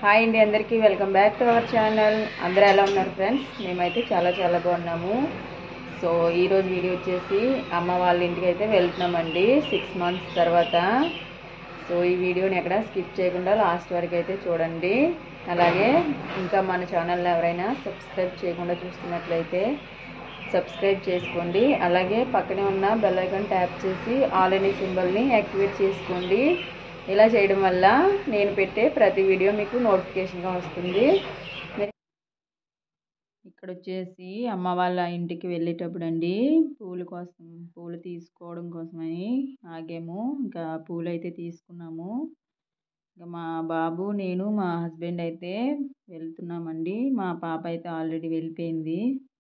hi అండి అందరికీ welcome back to our channel అందరూ ఎలా ఉన్నారు ఫ్రెండ్స్ మేమైతే చాలా చాలా బాగున్నాము సో ఈరోజు వీడియో వచ్చేసి అమ్మ వాళ్ళ ఇంటికి అయితే వెళ్తున్నామండి సిక్స్ మంత్స్ తర్వాత సో ఈ వీడియోని ఎక్కడ స్కిప్ చేయకుండా లాస్ట్ వరకు అయితే చూడండి అలాగే ఇంకా మన ఛానల్ని ఎవరైనా సబ్స్క్రైబ్ చేయకుండా చూస్తున్నట్లయితే సబ్స్క్రైబ్ చేసుకోండి అలాగే పక్కనే ఉన్న బెల్ ఐకాన్ ట్యాప్ చేసి ఆల్ అనే సింబల్ని యాక్టివేట్ చేసుకోండి ఇలా చేయడం వల్ల నేను పెట్టే ప్రతి వీడియో మీకు నోటిఫికేషన్గా వస్తుంది మీరు- ఇక్కడ వచ్చేసి అమ్మ వాళ్ళ ఇంటికి వెళ్ళేటప్పుడు అండి పూల కోసం పూలు తీసుకోవడం కోసమని ఆగాము ఇంకా పూలు అయితే తీసుకున్నాము ఇంకా మా బాబు నేను మా హస్బెండ్ అయితే వెళ్తున్నామండి మా పాప అయితే ఆల్రెడీ వెళ్ళిపోయింది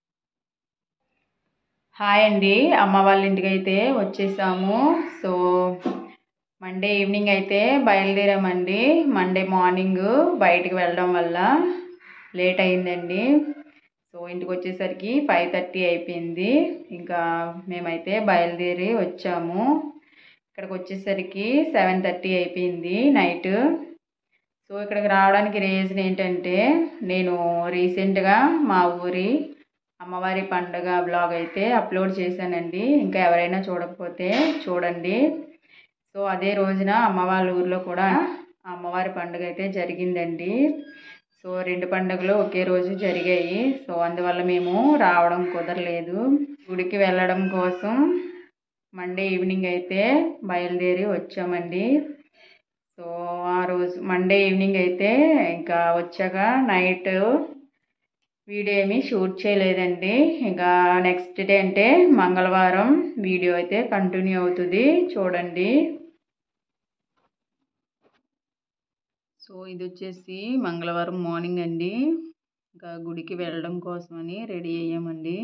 హాయ్ అండి అమ్మ వాళ్ళ ఇంటికి అయితే వచ్చేసాము సో మండే ఈవినింగ్ అయితే బయలుదేరామండి మండే మార్నింగ్ బయటికి వెళ్ళడం వల్ల లేట్ అయిందండి సో ఇంటికి వచ్చేసరికి ఫైవ్ థర్టీ అయిపోయింది ఇంకా మేమైతే బయలుదేరి వచ్చాము ఇక్కడికి వచ్చేసరికి సెవెన్ థర్టీ అయిపోయింది నైట్ సో ఇక్కడికి రావడానికి రీజన్ ఏంటంటే నేను రీసెంట్గా మా ఊరి అమ్మవారి పండుగ బ్లాగ్ అయితే అప్లోడ్ చేశానండి ఇంకా ఎవరైనా చూడకపోతే చూడండి సో అదే రోజున అమ్మ వాళ్ళ ఊర్లో కూడా అమ్మవారి పండుగ అయితే జరిగిందండి సో రెండు పండుగలు ఒకే రోజు జరిగాయి సో అందువల్ల మేము రావడం కుదరలేదు గుడికి వెళ్ళడం కోసం మండే ఈవినింగ్ అయితే బయలుదేరి వచ్చామండి సో ఆ రోజు మండే ఈవినింగ్ అయితే ఇంకా వచ్చాక నైట్ వీడియో ఏమీ షూట్ చేయలేదండి ఇంకా నెక్స్ట్ డే అంటే మంగళవారం వీడియో అయితే కంటిన్యూ అవుతుంది చూడండి సో ఇది వచ్చేసి మంగళవారం మార్నింగ్ అండి ఇంకా గుడికి వెళ్ళడం కోసమని రెడీ అయ్యామండి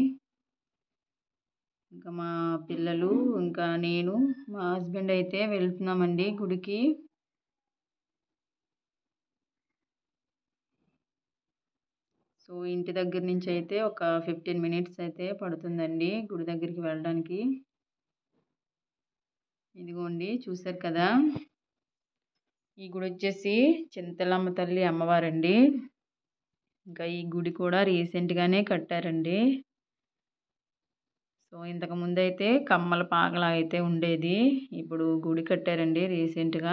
ఇంకా మా పిల్లలు ఇంకా నేను మా హస్బెండ్ అయితే వెళ్తున్నామండి గుడికి సో ఇంటి దగ్గర నుంచి అయితే ఒక ఫిఫ్టీన్ మినిట్స్ అయితే పడుతుందండి గుడి దగ్గరికి వెళ్ళడానికి ఇదిగోండి చూసారు కదా ఈ గుడి వచ్చేసి చింతలమ్మ తల్లి అమ్మవారండి ఇంకా ఈ గుడి కూడా రీసెంట్గానే కట్టారండి సో ఇంతకు ముందు అయితే కమ్మల పాకలా అయితే ఉండేది ఇప్పుడు గుడి కట్టారండి రీసెంట్గా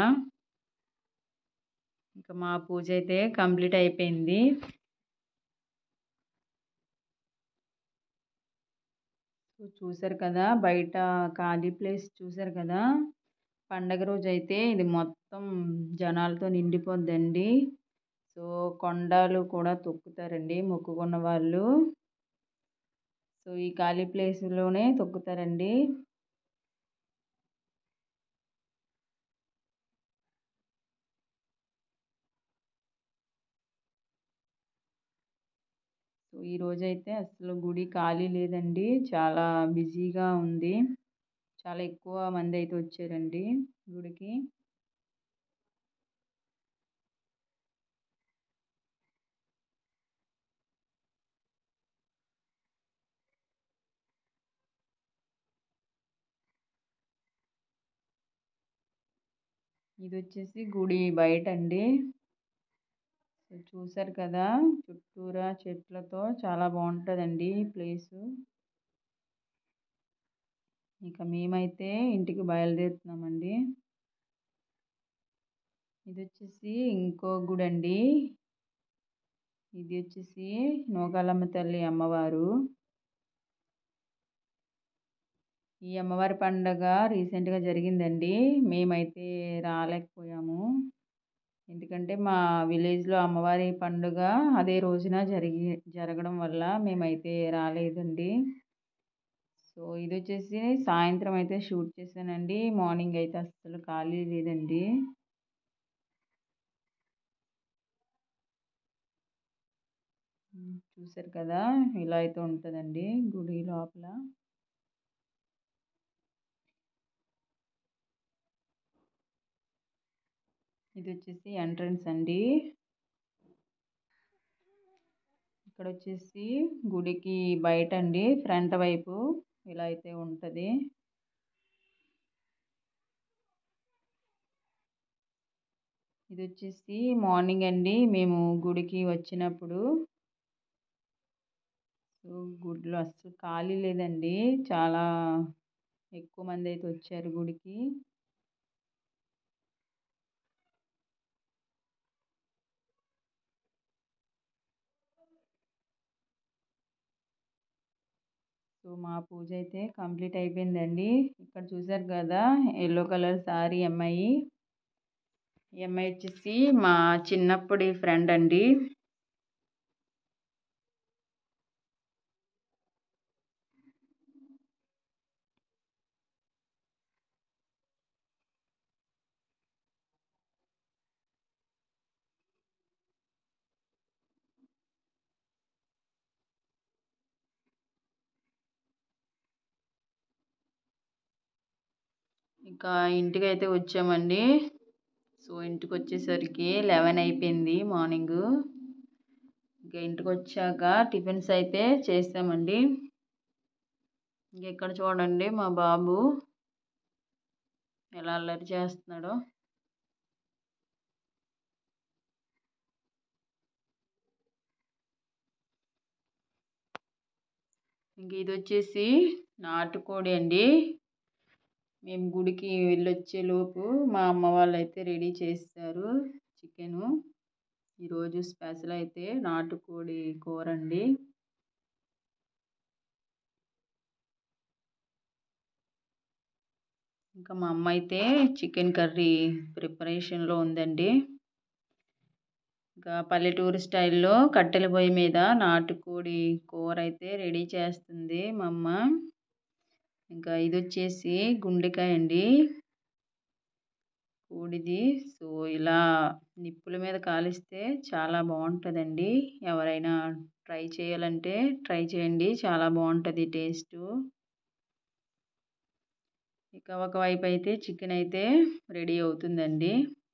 ఇంకా మా పూజ అయితే కంప్లీట్ అయిపోయింది సో చూసారు కదా బయట ఖాళీ ప్లేస్ చూసారు కదా పండగ రోజు అయితే ఇది మొత్తం జనాలతో నిండిపోద్దండి సో కొండలు కూడా తొక్కుతారండి మొక్కుకున్న వాళ్ళు సో ఈ ఖాళీ ప్లేస్లోనే తొక్కుతారండి సో ఈ రోజైతే అసలు గుడి ఖాళీ లేదండి చాలా బిజీగా ఉంది చాలా ఎక్కువ మంది అయితే వచ్చారండి గుడికి ఇది వచ్చేసి గుడి బయట అండి సో చూసారు కదా చుట్టూరా చెట్లతో చాలా బాగుంటుందండి ఈ ప్లేసు ఇక మేమైతే ఇంటికి బయలుదేరుతున్నామండి ఇది వచ్చేసి ఇంకో గుడి అండి ఇది వచ్చేసి నోకాలమ్మ తల్లి అమ్మవారు ఈ అమ్మవారి పండగ రీసెంట్గా జరిగిందండి మేమైతే రాలేకపోయాము ఎందుకంటే మా విలేజ్లో అమ్మవారి పండుగ అదే రోజున జరిగి జరగడం వల్ల మేమైతే రాలేదండి సో ఇది వచ్చేసి సాయంత్రం అయితే షూట్ చేశానండి మార్నింగ్ అయితే అస్సలు ఖాళీ లేదండి చూసారు కదా ఇలా అయితే ఉంటుందండి గుడి లోపల ఇది వచ్చేసి ఎంట్రన్స్ అండి ఇక్కడ వచ్చేసి గుడికి బయట అండి ఫ్రంట్ వైపు ఇలా అయితే ఉంటుంది ఇది వచ్చేసి మార్నింగ్ అండి మేము గుడికి వచ్చినప్పుడు సో గుడిలో అస్సలు ఖాళీ లేదండి చాలా ఎక్కువ మంది అయితే వచ్చారు గుడికి సో మా పూజ అయితే కంప్లీట్ అయిపోయిందండి ఇక్కడ చూసారు కదా ఎల్లో కలర్ శారీ అమ్మాయి ఈ అమ్మాయి వచ్చేసి మా చిన్నప్పటి ఫ్రెండ్ అండి ఇంకా ఇంటికి అయితే వచ్చామండి సో ఇంటికి వచ్చేసరికి లెవెన్ అయిపోయింది మార్నింగ్ ఇంకా ఇంటికి వచ్చాక టిఫిన్స్ అయితే చేసామండి ఇంక ఇక్కడ చూడండి మా బాబు ఎలా అల్లరి చేస్తున్నాడో ఇంక ఇది వచ్చేసి నాటుకోడి అండి మేము గుడికి వెళ్ళొచ్చే లోపు మా అమ్మ వాళ్ళు అయితే రెడీ చేస్తారు చికెను ఈరోజు స్పెషల్ అయితే నాటుకోడి కూర అండి ఇంకా మా అమ్మ అయితే చికెన్ కర్రీ ప్రిపరేషన్లో ఉందండి ఇంకా పల్లెటూరు స్టైల్లో కట్టెల పొయ్యి మీద నాటుకోడి కూర అయితే రెడీ చేస్తుంది మా అమ్మ ఇంకా ఇది వచ్చేసి గుండెకాయ అండి కోడిది సో ఇలా నిప్పుల మీద కాలిస్తే చాలా బాగుంటుందండి ఎవరైనా ట్రై చేయాలంటే ట్రై చేయండి చాలా బాగుంటుంది టేస్ట్ ఇక ఒకవైపు అయితే చికెన్ అయితే రెడీ అవుతుందండి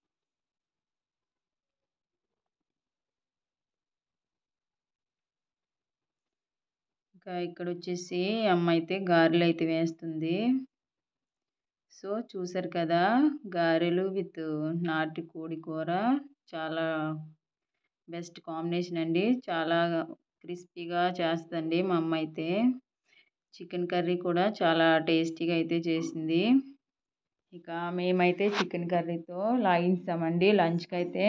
ఇంకా ఇక్కడ వచ్చేసి అమ్మ అయితే గారెలు అయితే వేస్తుంది సో చూసారు కదా గారెలు విత్ నాటు కోడి కూర చాలా బెస్ట్ కాంబినేషన్ అండి చాలా క్రిస్పీగా చేస్తుందండి మా అమ్మ అయితే చికెన్ కర్రీ కూడా చాలా టేస్టీగా అయితే చేసింది ఇక మేమైతే చికెన్ కర్రీతో లాగించామండి లంచ్కి అయితే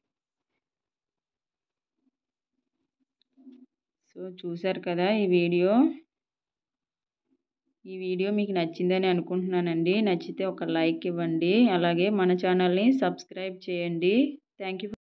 సో చూసారు కదా ఈ వీడియో ఈ వీడియో మీకు నచ్చిందని అనుకుంటున్నానండి నచ్చితే ఒక లైక్ ఇవ్వండి అలాగే మన ఛానల్ని సబ్స్క్రైబ్ చేయండి థ్యాంక్ యూ